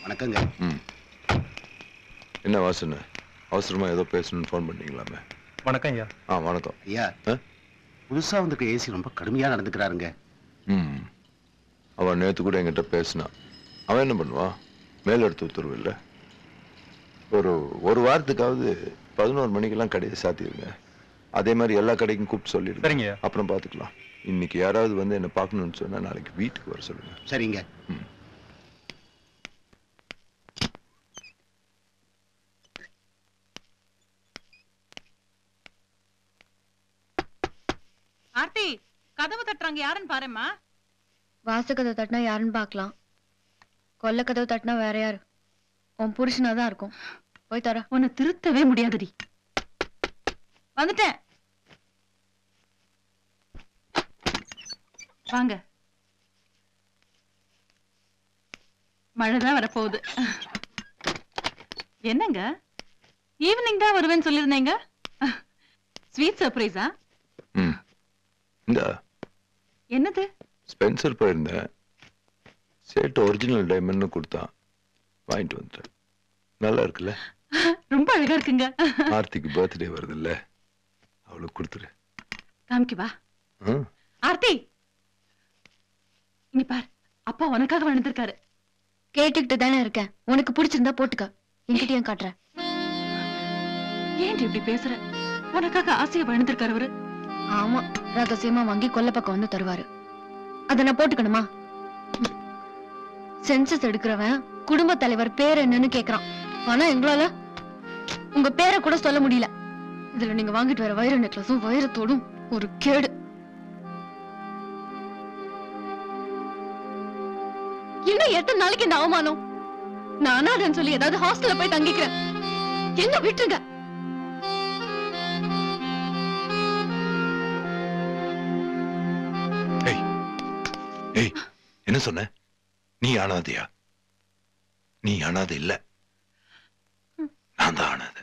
வணக்கங்க ம் என்ன வாசனை அவசரமா ஏதோ பேசணும்னு ஃபோன் பண்ணீங்களாமே வணக்கம் ஐயா ஆ வணக்கம் ஐயா ஆ? புதுசா வந்திருக்க ஏசி ரொம்ப கடுமையா நடந்துக்கிறாருங்க ம் அவன் நேத்து கூட என்கிட்ட பேசினான் அவன் என்ன பண்ணுவான் மேலெடுத்து உத்தரவு இல்லை ஒரு ஒரு வாரத்துக்காவது பதினோரு மணிக்கெல்லாம் கடையை சாத்திடுங்க அதே மாதிரி எல்லா கடைக்கும் கூப்பிட்டு சொல்லிடுங்க சரிங்க ஐயா அப்புறம் பார்த்துக்கலாம் இன்னைக்கு யாராவது வந்து என்ன பார்க்கணும்னு சொன்னா நாளைக்கு வீட்டுக்கு வர சொல்லுங்க சரிங்க ஆர்த்தி கதவு தட்டுறாங்க யாருன்னு பாரும்மா வாச கதவு தட்டினா யாருன்னு பார்க்கலாம் கொல்ல கதவு தட்டினா வேற யாரு உன் புருஷனா தான் இருக்கும் போய் தர உன்னை திருத்தவே முடியாதுடி வந்துட்டேன் வாங்க மழைதான் வரப்போகுது என்னங்க ஈவினிங் தான் வருவேன்னு சொல்லியிருந்தீங்க ஸ்வீட் சர்ப்ரைஸா ம் இந்த என்னது ஸ்பென்சர் போயிருந்தேன் சேட்டு ஒரிஜினல் டைமண்ட்னு கொடுத்தான் வாங்கிட்டு வந்துட்டேன் நல்லா இருக்குல்ல ரொம்ப அழகா இருக்குங்க ஆர்த்திக்கு பர்த்டே வருதுல்ல அவளுக்கு கொடுத்துரு காமிக்கு வா ஆ ஆர்த்தி இங்க பார் அப்பா உனக்காக வந்திருக்காரு கேட்டுக்கிட்டு தானே இருக்கேன் உனக்கு பிடிச்சிருந்தா போட்டுக்க என்கிட்டயும் காட்டுற ஏன் இப்படி பேசுற உனக்காக ஆசைய வளர்ந்திருக்காரு அவரு ஆமா ரகசியமா வாங்கி கொல்ல பக்கம் வந்து தருவாரு அத நான் போட்டுக்கணுமா சென்சஸ் எடுக்கிறவன் குடும்ப தலைவர் பேர் என்னன்னு கேக்குறான் ஆனா எங்களால உங்க பேரை கூட சொல்ல முடியல இதுல நீங்க வாங்கிட்டு வர வைர நெக்லஸும் வைரத்தோடும் ஒரு கேடு இன்னும் எத்தனை நாளைக்கு இந்த அவமானம் நான் அனாதைன்னு சொல்லி ஏதாவது ஹாஸ்டல்ல போய் தங்கிக்கிறேன் என்ன விட்டுருங்க ஏய் ஏய் என்ன சொன்ன நீ அனாதையா நீ அனாதை இல்ல நான் தான் அனாதை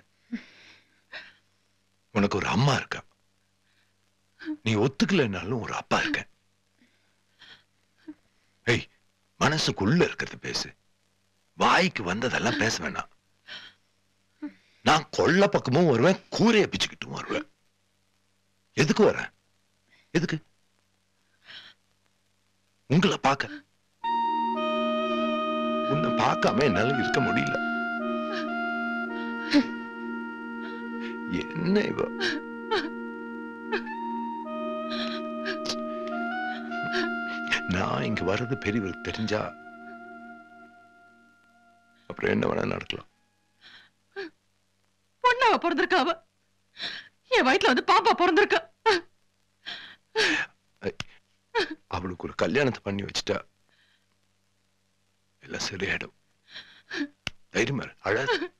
உனக்கு ஒரு அம்மா இருக்கா நீ ஒத்துக்கலைன்னாலும் ஒரு அப்பா இருக்க ஏய் மனசுக்குள்ள இருக்கிறது பேசு வாய்க்கு வந்ததெல்லாம் பேச வேணாம் நான் கொள்ள பக்கமும் வருவேன் கூரைய பிச்சுக்கிட்டும் வருவேன் எதுக்கு வரேன் எதுக்கு உங்களை பார்க்க உன்னை பார்க்காம என்னால இருக்க முடியல என்ன இவ நான் இங்க வர்றது பெரியவருக்கு தெரிஞ்சா அப்புறம் என்ன வேணா நடக்கலாம் பொண்ணாவ பிறந்திருக்கா அவ என் வயித்துல வந்து பாப்பா பிறந்திருக்கா அவளுக்கு ஒரு கல்யாணத்தை பண்ணி வச்சுட்டா எல்லாம் சரியாயிடும் தைரியமா இரு, அழாத